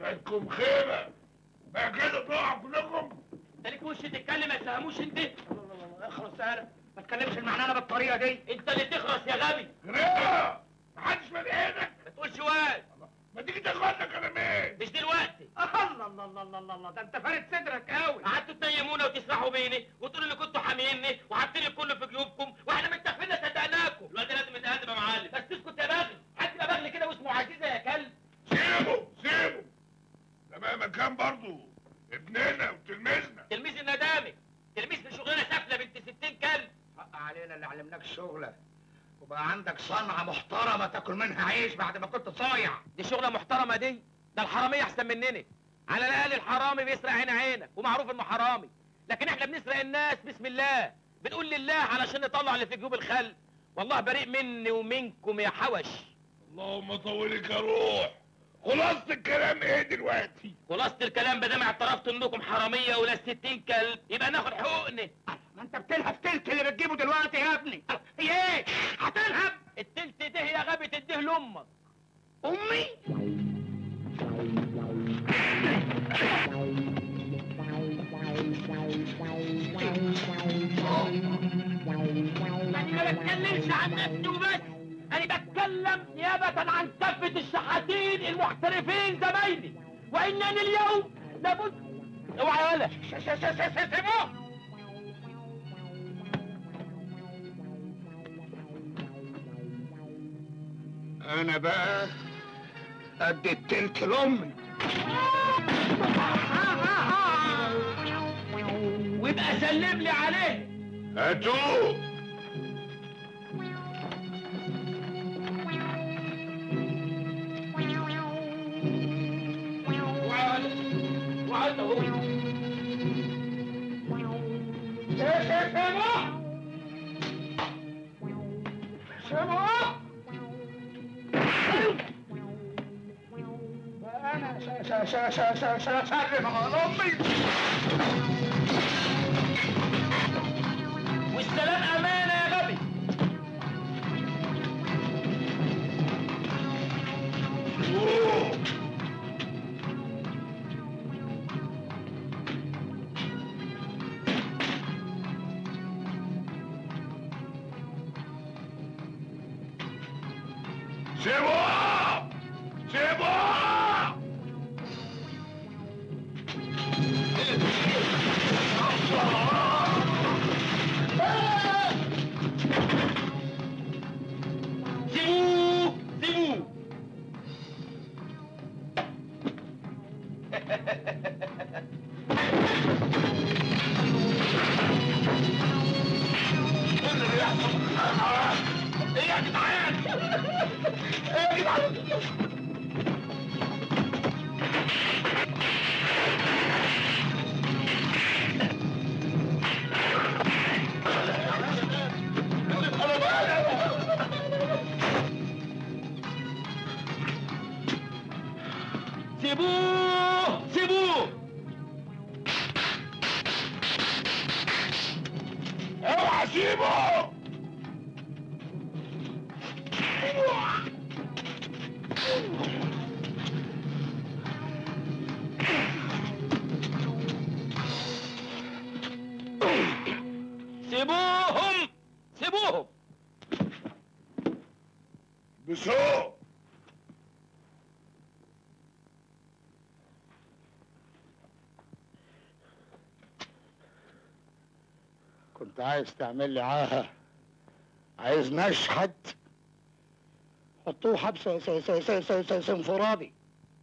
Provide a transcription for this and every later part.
وقعتكم خيبه بقى كده تقعوا كلكم انت ليك وش تتكلم ما يفهموش انت اخلص يالا ما تكلمش المعنانه بالطريقه دي انت اللي تخرس يا غبي غريبه محدش مال ايدك ما تقولش واد ما تيجي تاخدنا كلامين مش دلوقتي الله الله الله الله الله الله ده انت فارد صدرك قوي قعدتوا تنيمونا وتسرحوا بيني وتقولوا اللي كنتوا حاميني وحاطين الكل في جيوبكم واحنا متفقين صدقناكم الواد لازم يتهدم يا معلم بس اسكت يا بغل حد يبقى بغل كده واسمه عزيزه يا كلب سيبه سيبه ده بقى مكان برضه ابننا وتلميذنا تلميذ الندامي تلميذ في شغلانه سافله بنت 60 كلب حق علينا اللي علمناك الشغله وبقى عندك صنعه محترمه تاكل منها عيش بعد ما كنت صايع دي شغله محترمه دي ده الحراميه احسن مننا على الاقل الحرامي بيسرق عين عينك ومعروف انه حرامي لكن احنا بنسرق الناس بسم الله بنقول لله علشان نطلع اللي في جيوب الخلق والله بريء مني ومنكم يا حوش اللهم طولك يا روح خلاصة الكلام ايه دلوقتي خلاصة الكلام بدام اعترفت انكم حراميه ولا 60 كلب يبقى ناخد حقوقنا ما انت بتلهب تلت اللي بتجيبه دلوقتي يا ابني هي ايه هتلهب التلت ده يا غبي تديه لامك امي انا ما بتكلمش عن نفسي وبس انا بتكلم نيابة عن كافة الشحاتين المحترفين زمايلي وانني اليوم لابد اوعى يا ولد سيبوه انا بقى قد التلت لامي ويبقى سلم لي عليه هاتوه اوعى يا ولد اوعى انت هو انا شا شا شا شا شا شرم على امي والسلام امانه يا غبي أوه. سيبوه سيبوه سيبوه سيبوه ايه يا جدعان ايه يا جدعان سيبوه سيبوه اوعى سيبه سيبوهم سيبوهم بسوق كنت عايز تعمل لي عاهه عايز نشحت حطوه حبس س- س- س- س- س- س- انفرادي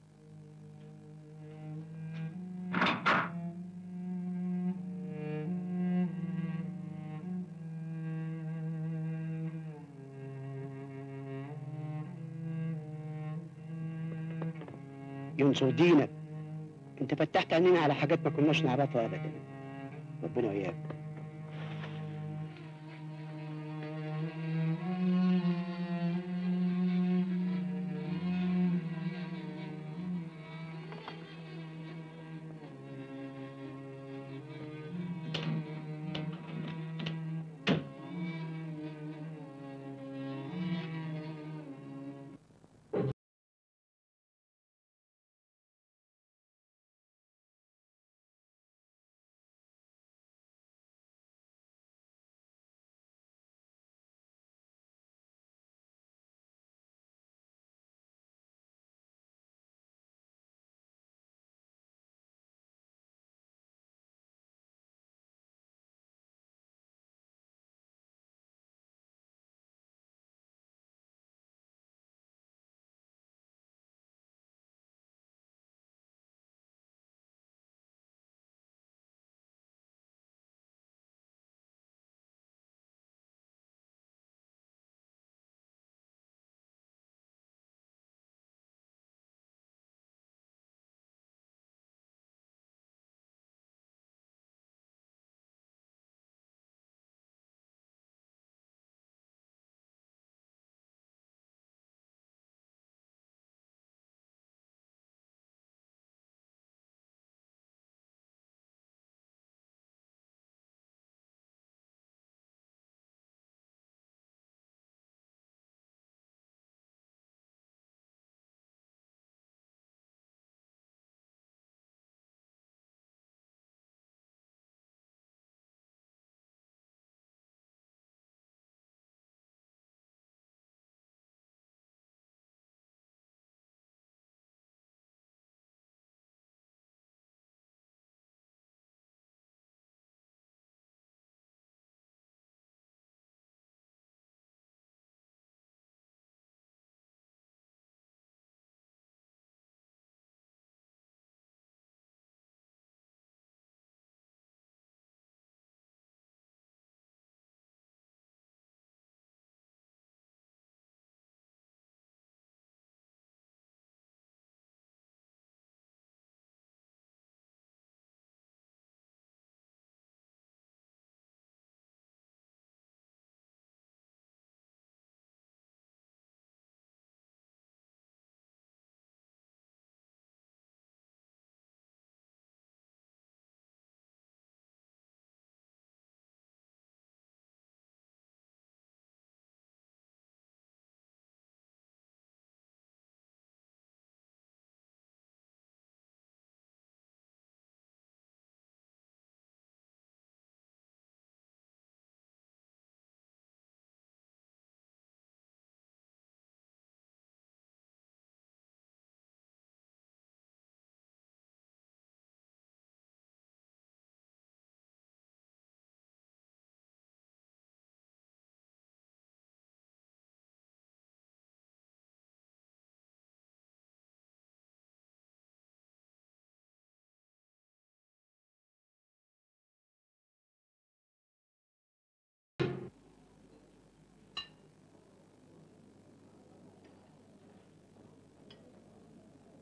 ينصر دينك انت فتحت عينينا على حاجات ما كناش نعرفها ابدا ربنا وياك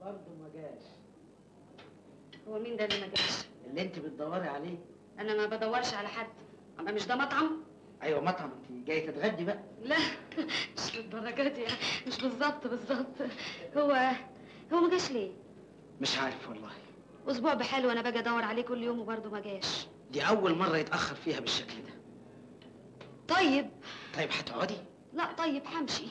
برضه ما جاش هو مين ده اللي ما جاش اللي انت بتدوري عليه انا ما بدورش على حد اما مش ده مطعم ايوه مطعم انت جاي تتغدي بقى لا مش للدرجه دي يعني مش بالظبط بالظبط هو هو ما جاش ليه مش عارف والله اسبوع بحاله وانا باجي ادور عليه كل يوم وبرضه ما جاش دي اول مره يتاخر فيها بالشكل ده طيب طيب هتقعدي لا طيب همشي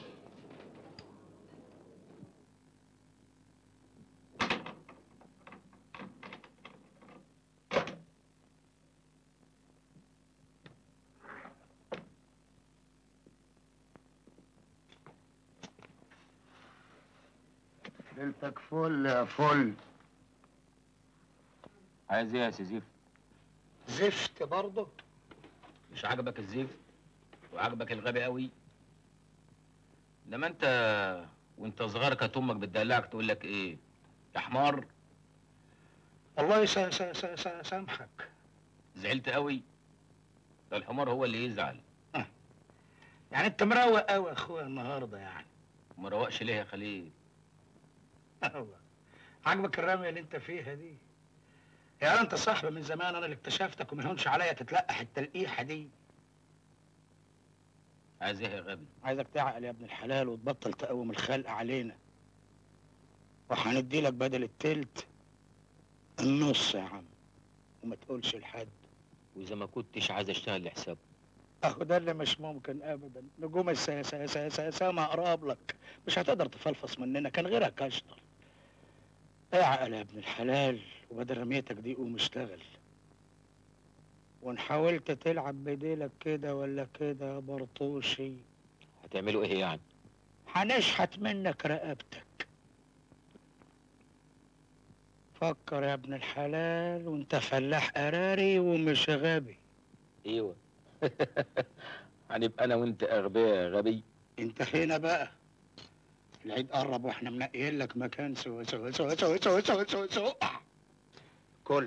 ليلتك فل يا فل عايز ايه يا سي زيف زفت برضه مش عاجبك الزيف وعاجبك الغبي قوي انما انت وانت صغير كانت امك بتدلعك تقول لك ايه يا حمار الله يس- س- س- س- سامحك زعلت قوي ده الحمار هو اللي يزعل يعني انت مروق قوي يا اخويا النهارده يعني ما روقش ليه يا خليل الله عاجبك الرميه اللي انت فيها دي يا انت صاحبي من زمان انا اللي اكتشفتك وما يهونش عليا تتلقح التلقيحه دي عايز ايه يا غبي عايزك تعقل يا ابن الحلال وتبطل تقوم الخلق علينا وهندي لك بدل التلت النص يا عم وما تقولش لحد واذا ما كنتش عايز اشتغل لحسابه اهو ده اللي مش ممكن ابدا نجوم السما اقرب لك مش هتقدر تفلفص مننا كان غيرك اشطر اعقل يا ابن الحلال وبدل رميتك دي قوم اشتغل وان حاولت تلعب بديلك كده ولا كده يا برطوشي هتعملوا ايه يعني هنشحت منك رقبتك فكر يا ابن الحلال وانت فلاح قراري ومش غبي ايوه هنبقى انا وانت اغبياء يا غبي انت هنا بقى العيد قرب واحنا منقيين لك مكان سوا سوا سوا سوا سوا سوا سوا سوا كل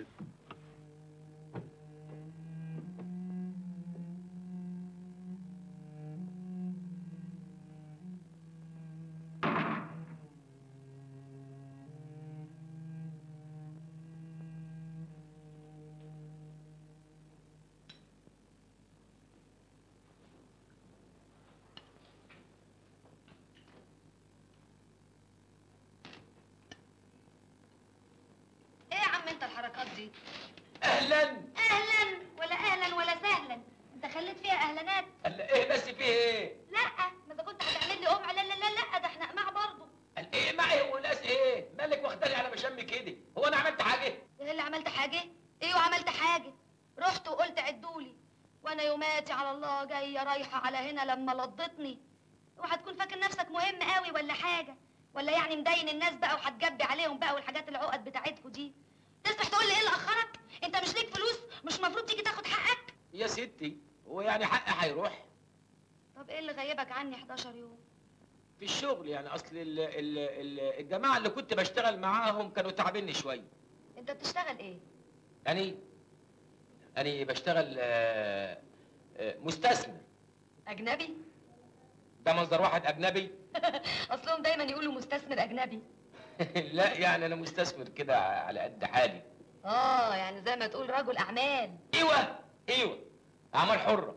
ايه يا عم انت الحركات دي اهلا اهلا ولا اهلا ولا سهلا انت خليت فيها اهلانات قال ايه بس فيه ايه لا ما اذا كنت هتعمل لي قمع لا لا لا لا ده احنا قماع برضه قال ايه معي وناس ايه مالك واخداني على مشامي كده هو انا عملت حاجه ايه اللي عملت حاجه ايوه عملت حاجه رحت وقلت عدولي وانا يوماتي على الله جايه رايحه على هنا لما لضتني وهتكون فاكر نفسك مهم قوي ولا حاجه ولا يعني مدين الناس بقى وهتجبي عليهم بقى والحاجات العقد بتاعتكوا دي تسمح تقول لي ايه اللي اخرك انت مش ليك فلوس مش المفروض تيجي تاخد حقك يا ستي هو يعني حقي هيروح طب ايه اللي غيبك عني 11 يوم في الشغل يعني اصل ال ال ال الجماعه اللي كنت بشتغل معاهم كانوا تعبني شويه انت بتشتغل ايه يعني أنا بشتغل آه، آه، مستثمر اجنبي ده مصدر واحد أجنبي اصلهم دايما يقولوا مستثمر اجنبي لا يعني أنا مستثمر كده على قد حالي اه يعني زي ما تقول رجل اعمال أيوه أيوه أعمال حرة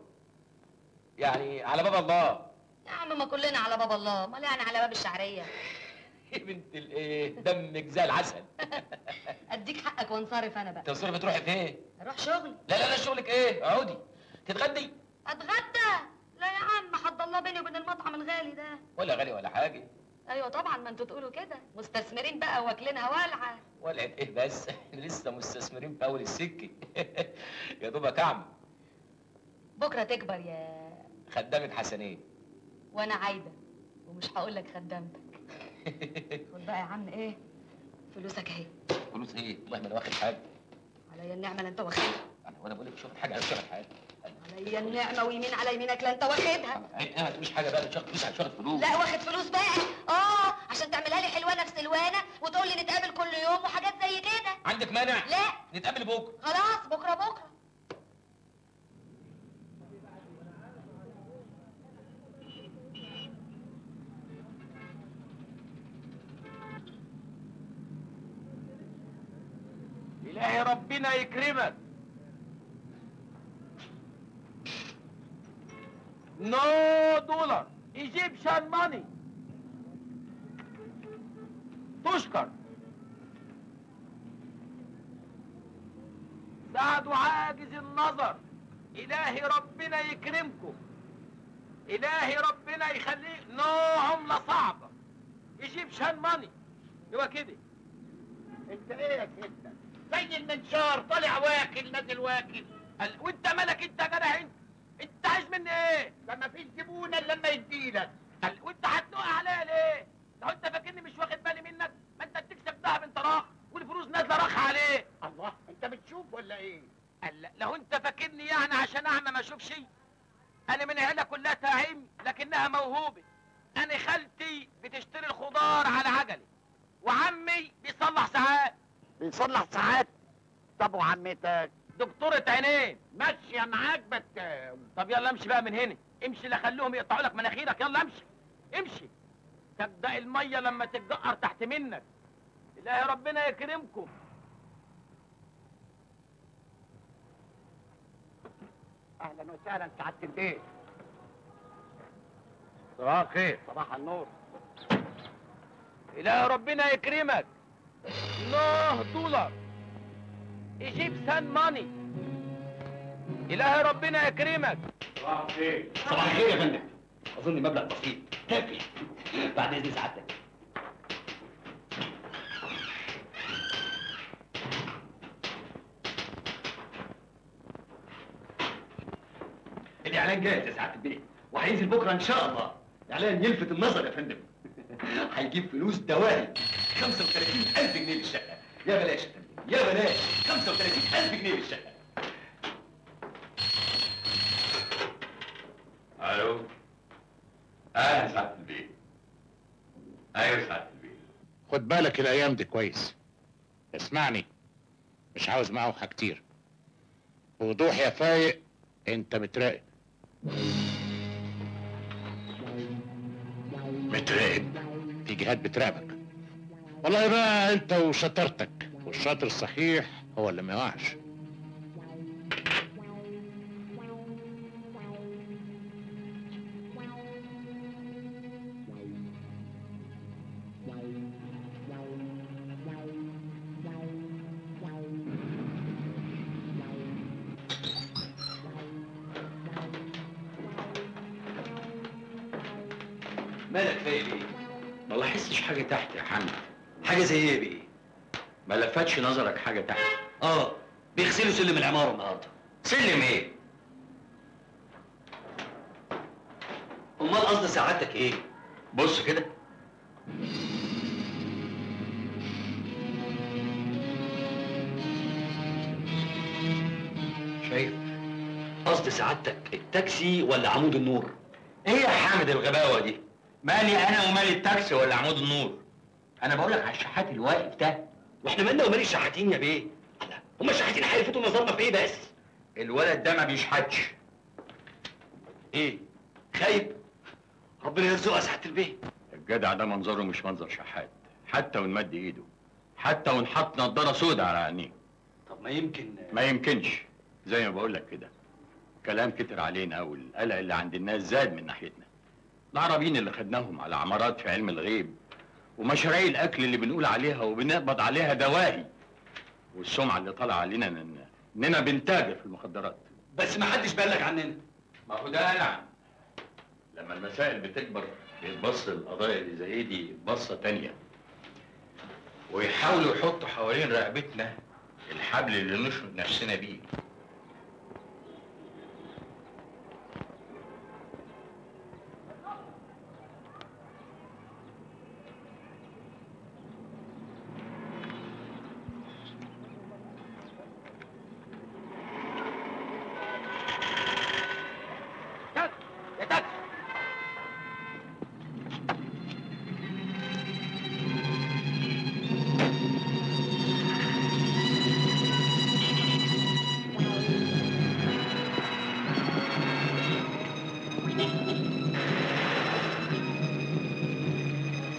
يعني على باب الله يا عم ما كلنا على باب الله امال يعني على باب الشعريه يا بنت الايه دمك زي العسل اديك حقك وانصرف انا بقى تصرفي تروحي فين؟ اروح شغل لا لا لا شغلك ايه؟ اقعدي تتغدي اتغدى لا يا عم حد الله بيني وبين المطعم الغالي ده ولا غالي ولا حاجه ايوه طبعا ما انتوا تقولوا كده مستثمرين بقى واكلينها والعه ولا ايه بس احنا لسه مستثمرين في اول السكه يا دوبك اعمل بكره تكبر يا خدامة حسنين وانا عايده ومش هقول لك خدامتك خد بقى يا عم ايه فلوسك اهي فلوس ايه؟ والله ما انا واخد حاجه عليا النعمه اللي انت واخدها انا وانا بقول لك مش واخد حاجه انا مش واخد حاجه عليا النعمه ويمين على يمينك لا انت واخدها ايه ما تقوليش حاجه بقى مش واخد فلوس مش واخد فلوس لا واخد فلوس بقى اه عشان تعملها لي حلوانه في سلوانه وتقول لي نتقابل كل يوم وحاجات زي كده عندك مانع؟ لا نتقابل بكره خلاص بكره بكره ربنا يكرمك نو دولار ايجيبشن ماني تشكر سعد عاجز النظر الهي ربنا يكرمكم الهي ربنا يخليه نو عملة صعبة ايجيبشن ماني هو كده انت ايه يا سيدنا زي المنشار طالع واكل نازل واكل قال وانت مالك انت يا جدع انت انت عايز مني ايه ده مفيش زبون الا لما يديلك قال وانت هتنق عليا ليه لو انت فاكرني مش واخد بالي منك ما انت بتكسب دهب انت راخ والفلوس نازله راخ عليه الله انت بتشوف ولا ايه قال لا، لو انت فاكرني يعني عشان اعمى ما اشوفش انا من عيله كلها تعيم لكنها موهوبه انا خالتي بتشتري الخضار على عجله وعمي بيصلح ساعات بيصلح ساعات طب وعمتك دكتورة عينين ماشيه معاك بس طب يلا امشي بقى من هنا امشي لا خلوهم يقطعوا لك مناخيرك يلا امشي امشي تبدا الميه لما تتجقر تحت منك الهي ربنا يكرمكم اهلا وسهلا سعاده البيت صباح الخير صباح النور الهي ربنا يكرمك نوه دولار ايجيبسان ماني الهي ربنا يكرمك صباح الخير صباح الخير يا فندم اظن مبلغ بسيط كافي بعد اذن سعادتك الاعلان جاهز يا سعاده البيت وهينزل بكره ان شاء الله اعلان يلفت النظر يا فندم هيجيب فلوس دواهي 35000 جنيه للشقه يا بلاش يا فندم يا بلاش 35000 جنيه للشقه الو اهلا سعاده البيت ايوه سعاده البيت خد بالك الايام دي كويس اسمعني مش عاوز معوحة كتير بوضوح يا فايق انت متراقب متراقب في جهات بتراقبك والله بقى انت وشطارتك والشاطر الصحيح هو اللي ما يقعش مالك فايق ايه؟ ما لاحظتش حاجة تحت يا حمد حاجة زي ايه بيه؟ ما لفتش نظرك حاجة تحت؟ اه بيغسلوا سلم العمارة النهاردة سلم ايه؟ امال قصد سعادتك ايه؟ بص كده شايف؟ قصد سعادتك التاكسي ولا عمود النور؟ ايه يا حامد الغباوه دي مالي انا ومال التاكسي ولا عمود النور انا بقول لك على الشحات الواقف ده واحنا مالنا ومال الشحاتين يا بيه؟ الله، هما الشحاتين هيلفتوا نظرنا في ايه بس؟ الولد ده ما بيشحتش ايه؟ خايب؟ ربنا يرزقه يا سعادة البيه الجدع ده منظره مش منظر شحات حتى وان مد ايده حتى وان حط نضاره سودا على عينيه طب ما يمكن ما يمكنش زي ما بقول لك كده كلام كتر علينا والقلق اللي عند الناس زاد من ناحيتنا العربيين اللي خدناهم على عمارات في علم الغيب ومشاريع الاكل اللي بنقول عليها وبنقبض عليها دواهي والسمعه اللي طالعه علينا إن- اننا بنتاجر في المخدرات بس ما حدش بلغ عننا ما هو ده نعم لما المسائل بتكبر بيتبص القضايا اللي زي دي بصة تانية ويحاولوا يحطوا حوالين رقبتنا الحبل اللي نشرب نفسنا بيه تاكسي يا تاكسي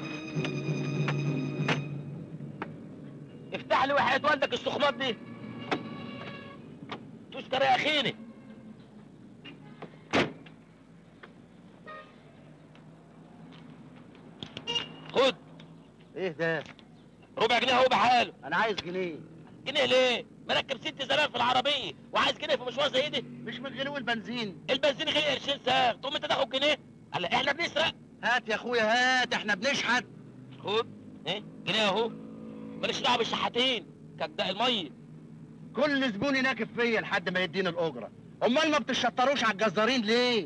افتح لي وحياة والدك السخمات دي اسكر يا اخيني خد ايه ده؟ ربع جنيه اهو بحاله انا عايز جنيه جنيه ليه؟ مركب ست زلال في العربيه وعايز جنيه في مشوار زي ده مش من غلو البنزين البنزين غير قرشين ساغ تقوم انت تاخد جنيه هلا احنا بنسرق هات يا اخويا هات احنا بنشحت خد ايه جنيه اهو ماليش دعوه بالشحاتين كجداء الميه كل زبون يناكب فيا لحد ما يديني الاجره امال ما بتشطروش على الجزارين ليه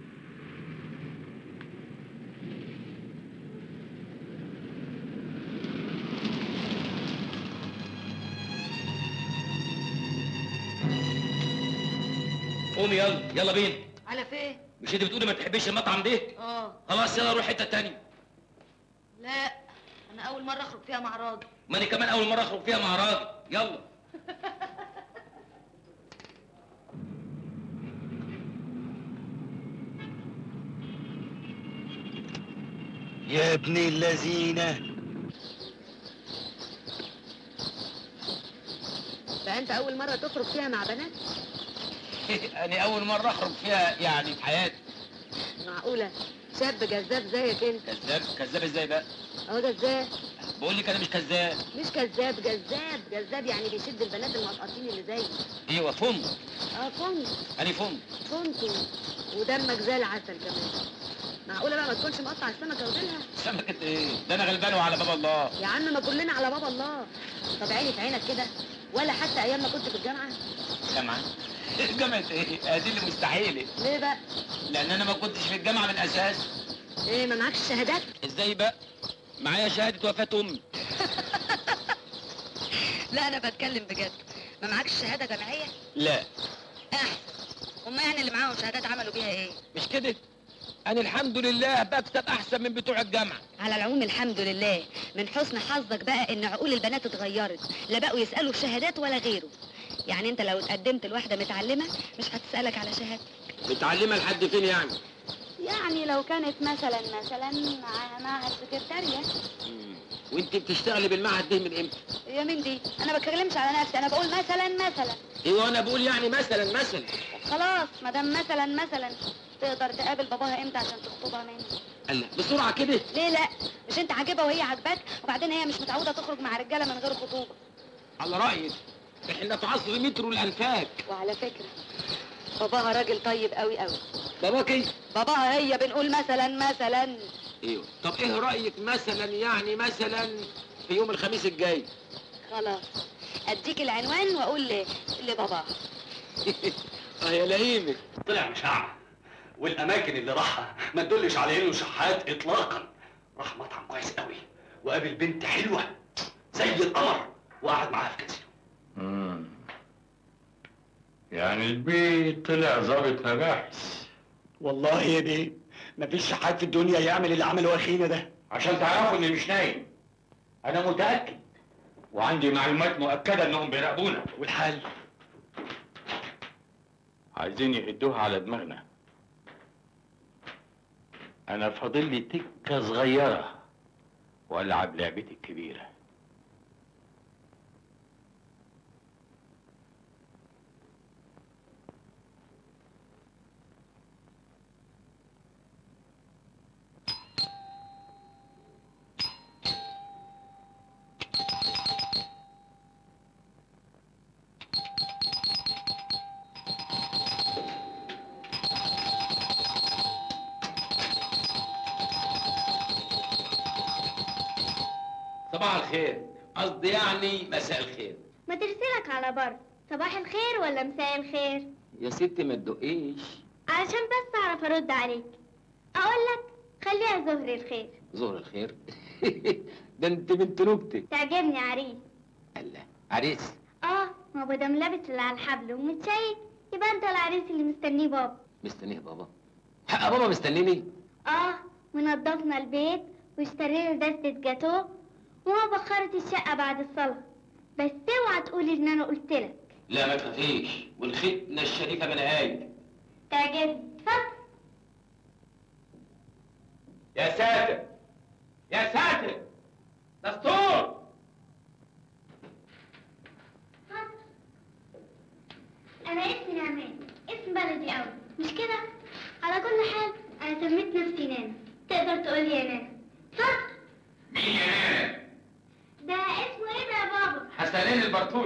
قومي يلا يلا بينا على فين؟ مش انت بتقولي ما تحبيش المطعم ده اه خلاص يلا نروح حته تانية لا انا اول مره اخرج فيها مع راجل ما انا كمان اول مره اخرج فيها مع راجل يلا يا ابن اللذينه ده انت اول مره تخرج فيها مع بنات انا اول مره اخرج فيها يعني في حياتي معقوله شاب جذاب زيك انت كذاب كذاب ازاي بقى اهو جذاب بقول لك انا مش كذاب مش كذاب جذاب جذاب يعني بيشد البنات المقاطين اللي زيك ايوه فم اه كنت انا فم كنت ودمك زي العسل كمان معقوله بقى ما تكونش مقطع السمكه وديلها سمكة ايه ده انا غلبان وعلى باب الله يا عم ما كلنا على باب الله طب عيني في عينك كده ولا حتى ايام ما كنت في الجامعه جامعة جامعة ايه هذه اللي مستحيلة ليه بقى لان انا ما كنتش في الجامعة من اساس ايه ما معكش شهادات ازاي بقى معايا شهادة وفاة امي لا انا بتكلم بجد ما معكش شهاده جامعيه لا احسن هم يعني اللي معاهم شهادات عملوا بيها ايه مش كده انا الحمد لله بكسب احسن من بتوع الجامعة على العموم الحمد لله من حسن حظك بقى ان عقول البنات اتغيرت لا بقوا يسالوا في شهادات ولا غيره يعني انت لو اتقدمت لواحده متعلمه مش هتسالك على شهاده متعلمة لحد فين يعني يعني لو كانت مثلا مثلا معاها معهد سكرتاريه وانت بتشتغلي بالمعهد ده من امتى يا مين دي انا ما بتكلمش على نفسي انا بقول مثلا مثلا ايوه انا بقول يعني مثلا مثلا خلاص ما دام مثلا مثلا تقدر تقابل باباها امتى عشان تخطبها مني قال بسرعة كده ليه لا مش انت عاجبها وهي عاجباك وبعدين هي مش متعوده تخرج مع رجاله من غير خطوبه على رأيك احنا في عصر مترو الانفاك وعلى فكره باباها راجل طيب قوي قوي باباك ايه باباها هي بنقول مثلا مثلا ايوه طب ايه رأيك مثلا يعني مثلا في يوم الخميس الجاي خلاص اديك العنوان واقول ل- لباباها اه يا لئيمة طلع مش اعمى والاماكن اللي راحها ما تدلش على انه شحات اطلاقا راح مطعم كويس قوي وقابل بنت حلوه زي القمر وقعد معاها في كازينو مم. يعني البيت طلع ظابط مباحث والله يا بيه مفيش شحات في الدنيا يعمل اللي عمله اخينا ده عشان تعرفوا اني مش نايم انا متاكد وعندي معلومات مؤكده انهم بيراقبونا والحل عايزين يهدوها على دماغنا انا فاضل لي تكه صغيره والعب لعبتي الكبيره صباح الخير قصدي يعني مساء الخير ما ترسلك على بر صباح الخير ولا مساء الخير يا ستي ما تدقيش علشان بس اعرف ارد عليك اقول لك خليها ظهر الخير ظهر الخير ده انت بنت نكتة تعجبني عريس الله عريس اه ما هو دام لابس اللي على الحبل ومتشيك يبقى انت العريس اللي مستنيه بابا مستنيه بابا حق بابا مستنيني اه ونضفنا البيت واشترينا دستة جاتوه وما بخرت الشقة بعد الصلاة بس اوعى تقولي ان انا قلت لك لا ما تخافيش والختنة الشريفة من هاي تعجبني اتفضل يا ساتر يا ساتر دستور انا اسمي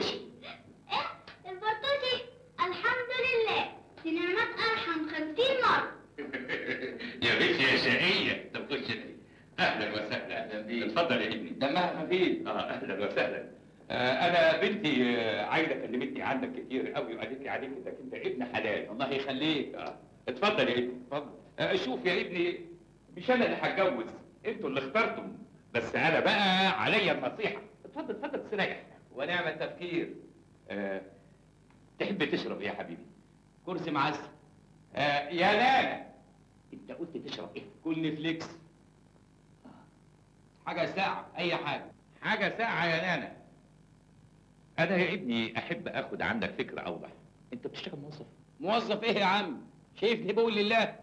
البرتوشي البرتوشي الحمد لله دي نعمات ارحم خمسين مرة يا بنت يا شقية طب خش انت اهلا وسهلا اهلا بيك اتفضل يا ابني دمها خفيف اه اهلا وسهلا آه انا بنتي آه عايده كلمتني عنك كتير قوي وقالت لي عليك انك انت ابن حلال الله يخليك اه اتفضل يا ابني اتفضل آه شوف يا ابني مش انا اللي هتجوز انتوا اللي اخترتم بس انا بقى عليا النصيحه اتفضل اتفضل استريح ونعم التفكير آه تحب تشرب ايه يا حبيبي كرسي معسل آه يا لالا انت قلت تشرب ايه كل فليكس حاجه ساعه اي حاجه حاجه ساعه يا نانا انا يا ابني احب اخد عنك فكره اوضح انت بتشتغل موظف موظف ايه يا عم شايفني بقول لله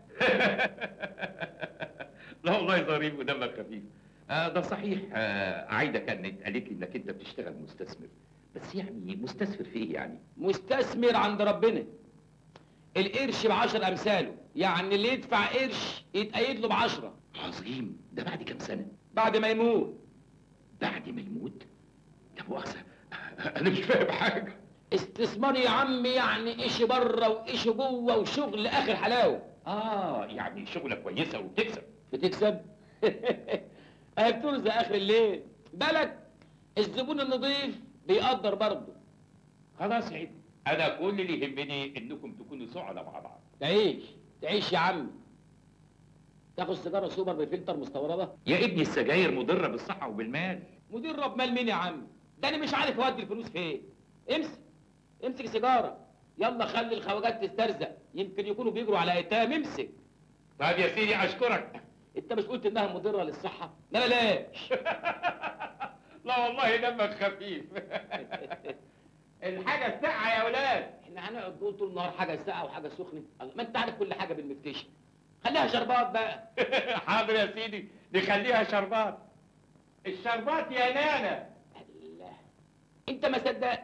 لا والله ظريف ودمك خفيف آه ده صحيح آه عايده كانت قالت لي انك انت بتشتغل مستثمر بس يعني مستثمر في ايه يعني مستثمر عند ربنا القرش بعشر امثاله يعني اللي يدفع قرش يتأيد له بعشرة عظيم ده بعد كام سنه بعد ما يموت بعد ما يموت لا مؤاخذه انا مش فاهم حاجه استثمار يا عم يعني ايش بره وايش جوه وشغل اخر حلاوه اه يعني شغله كويسه وبتكسب بتكسب اهي بترزق اخر الليل بالك الزبون النظيف بيقدر برضه خلاص يا ابني انا كل اللي يهمني انكم تكونوا سعداء مع بعض تعيش تعيش يا عم تاخد سيجاره سوبر بفلتر مستورده يا ابني السجاير مضره بالصحه وبالمال مدير رب مال مين يا عم ده انا مش عارف اودي الفلوس فين امسك امسك سيجاره يلا خلي الخواجات تسترزق يمكن يكونوا بيجروا على ايتام امسك طيب يا سيدي اشكرك انت مش قلت انها مضره للصحه لا بلاش لا والله دمك خفيف الحاجه الساقعه يا ولاد احنا هنقعد نقول طول النهار حاجه ساقعه وحاجه سخنه الله، ما انت عارف كل حاجه بالمفتش خليها شربات بقى حاضر يا سيدي نخليها شربات الشربات يا نانا الله انت ما صدقت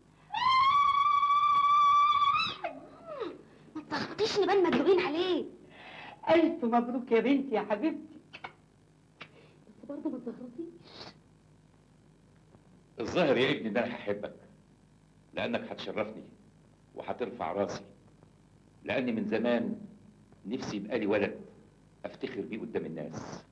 ما تلخبطيش نبان مدلوقين عليه ألف مبروك يا بنتي يا حبيبتي بس برضه ما تزغرطيش الظاهر يا ابني ده انا هحبك لانك هتشرفني وهترفع راسي لاني من زمان نفسي يبقى لي ولد افتخر بيه قدام الناس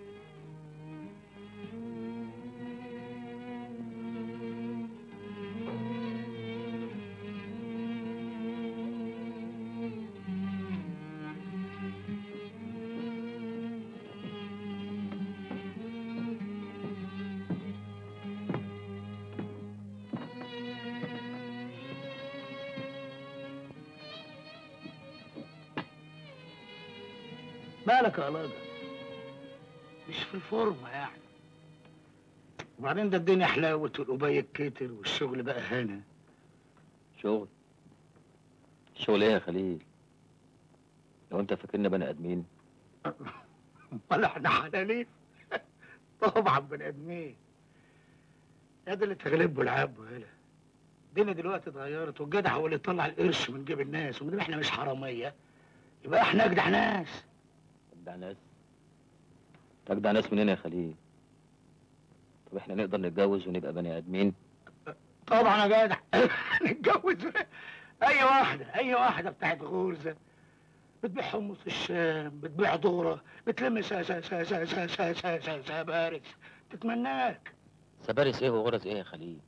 مالك يا لاجة مش في الفورمة يعني وبعدين ده الدنيا حلاوت والقباية كتر والشغل بقى هنا شغل شغل ايه يا خليل لو انت فاكرنا بني ادمين ولا احنا حلالين طبعا بني ادمين يا ده اللي تغلبه العاب وهلا الدنيا دلوقتي اتغيرت والجدع هو اللي يطلع القرش من جيب الناس وما دام احنا مش حراميه يبقى احنا اجدع ناس تجدع ناس تجدع ناس منين يا خليل طب احنا نقدر نتجوز ونبقى بني ادمين طبعا يا جدع نتجوز اي واحده اي واحده بتاعت غرزه بتبيع حمص الشام بتبيع ذره بتلم سا سا سا سا سا سا سا سا سا بارس تتمناك سبارس ايه وغرز ايه يا خليل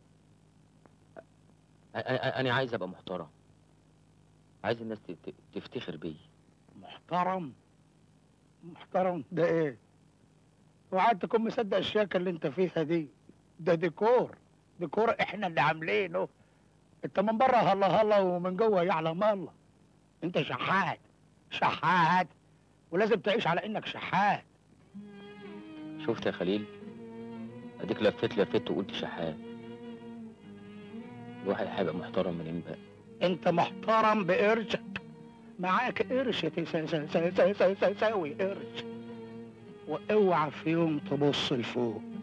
أ- أ- انا عايز ابقى محترم عايز الناس ت- ت- تفتخر بيا محترم محترم ده ايه وقعدت تكون مصدق الشياكه اللي انت فيها دي ده ديكور ديكور احنا اللي عاملينه انت من بره هلا هلا ومن جوه يعلم الله انت شحات شحات ولازم تعيش على انك شحات شفت يا خليل اديك لفيت لفيت وقلت شحات الواحد هيبقى محترم منين بقى انت محترم بقرشك معاك قرش تسا- سا- سا- سا- سا- سا- ساوي قرش واوعى في يوم تبص لفوق